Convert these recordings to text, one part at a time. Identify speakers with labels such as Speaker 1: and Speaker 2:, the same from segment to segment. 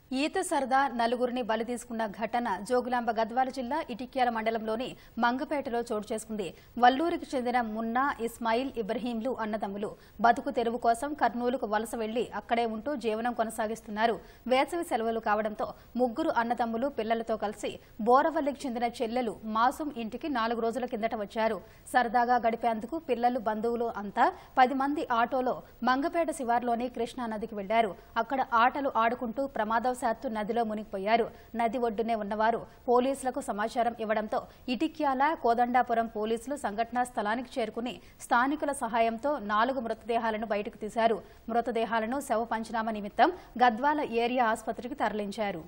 Speaker 1: ఈత సరదా నలుగురిని బలి తీసుకున్న ఘటన జోగులాంబ గద్వాల జిల్లా ఇటిక్యాల మండలంలోని మంగపేటలో చోటు చేసుకుంది వల్లూరికి చెందిన మున్నా ఇస్మాయిల్ ఇబ్రహీంలు అన్నదమ్ములు బతుకు తెరువు కోసం కర్నూలుకు వలస వెళ్లి అక్కడే ఉంటూ జీవనం కొనసాగిస్తున్నారు వేసవి సెలవులు కావడంతో ముగ్గురు అన్నదమ్ములు పిల్లలతో కలిసి బోరవల్లికి చెందిన చెల్లెలు మాసూం ఇంటికి నాలుగు రోజుల కిందట వచ్చారు సరదాగా గడిపేందుకు పిల్లలు బంధువులు అంతా పది మంది ఆటోలో మంగపేట శివార్లోని కృష్ణా నదికి వెళ్లారు అక్కడ ఆటలు ఆడుకుంటూ ప్రమాదవశాత్తు నదిలో మునిగిపోయారు నది ఒడ్డునే ఉన్నవారు పోలీసులకు సమాచారం ఇవ్వడంతో ఇటిక్యాల కోదండాపురం పోలీసులు సంఘటనా స్థలానికి చేరుకుని స్థానికుల సహాయంతో నాలుగు మృతదేహాలను బయటకు తీశారు మృతదేహాలను శవ పంచనామా నిమిత్తం గద్వాల ఏరియా ఆసుపత్రికి తరలించారు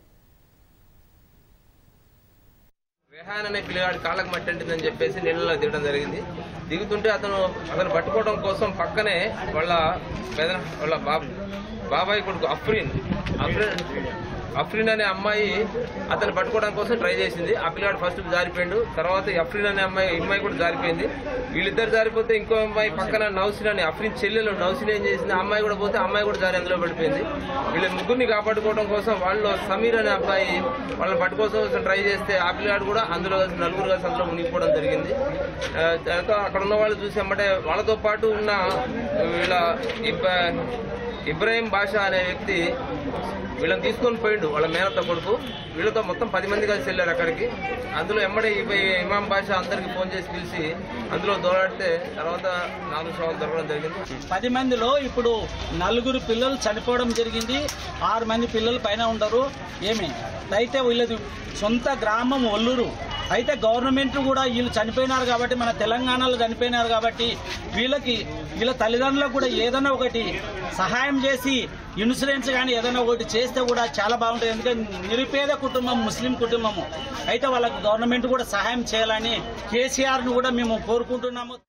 Speaker 2: రెహాన్ అనే పిల్లగాడి కాళ్ళకు మట్టి అంటిందని చెప్పేసి నీళ్ళలో దిగడం జరిగింది దిగుతుంటే అతను అతను పట్టుకోవడం కోసం పక్కనే వాళ్ళ పెద వాళ్ళ బాబు బాబాయ్ కొడుకు అఫ్రీన్ అఫ్రీన్ అఫ్రీన్ అనే అమ్మాయి అతను పట్టుకోవడం కోసం ట్రై చేసింది ఆ పిల్లాడు ఫస్ట్ జారిపోయిండు తర్వాత ఈ అఫ్రీన్ అనే అమ్మాయి ఈ అమ్మాయి కూడా జారిపోయింది వీళ్ళిద్దరు జారిపోతే ఇంకో అమ్మాయి పక్కన నౌసిన్ అనే అఫ్రీన్ చెల్లెలు నౌసిన్ ఏం చేసింది ఆ అమ్మాయి కూడా పోతే ఆ అమ్మాయి కూడా జారి అందులో పడిపోయింది వీళ్ళ ముగ్గురిని కాపాడుకోవడం కోసం వాళ్ళు సమీర్ అనే అబ్బాయి వాళ్ళని పట్టుకోసం ట్రై చేస్తే ఆ పిల్లాడు కూడా అందులో కలిసి నలుగురు కలిసి అందులో మునిగిపోవడం జరిగింది ఆ, తర్వాత అక్కడ ఉన్న వాళ్ళు చూసి అమ్మటే వాళ్ళతో పాటు ఉన్న వీళ్ళ ఇబ్బ- ఇబ్రాహిం బాషా అనే వ్యక్తి వీళ్ళని తీసుకొని పోయిండు వాళ్ళ మేనత్త కొడుకు వీళ్ళతో మొత్తం పది మంది కలిసి వెళ్ళారు అక్కడికి అందులో ఎమ్మడే ఈ ఇమాం బాషా అందరికి ఫోన్ చేసి పిలిచి అందులో దోలాడితే తర్వాత నాలుగు శవాలు దొరకడం జరిగింది
Speaker 3: పది మందిలో ఇప్పుడు నలుగురు పిల్లలు చనిపోవడం జరిగింది ఆరు మంది పిల్లలు పైన ఉండరు ఏమి అయితే వీళ్ళది సొంత గ్రామం ఒల్లూరు అయితే గవర్నమెంట్ కూడా వీళ్ళు చనిపోయినారు కాబట్టి మన తెలంగాణలో చనిపోయినారు కాబట్టి వీళ్ళకి వీళ్ళ తల్లిదండ్రులకు కూడా ఏదైనా ఒకటి సహాయం చేసి ఇన్సూరెన్స్ కానీ ఏదైనా ఒకటి చేస్తే కూడా చాలా బాగుంటుంది ఎందుకంటే నిరుపేద కుటుంబం ముస్లిం కుటుంబము అయితే వాళ్ళకి గవర్నమెంట్ కూడా సహాయం చేయాలని కేసీఆర్ను కూడా మేము కోరుకుంటున్నాము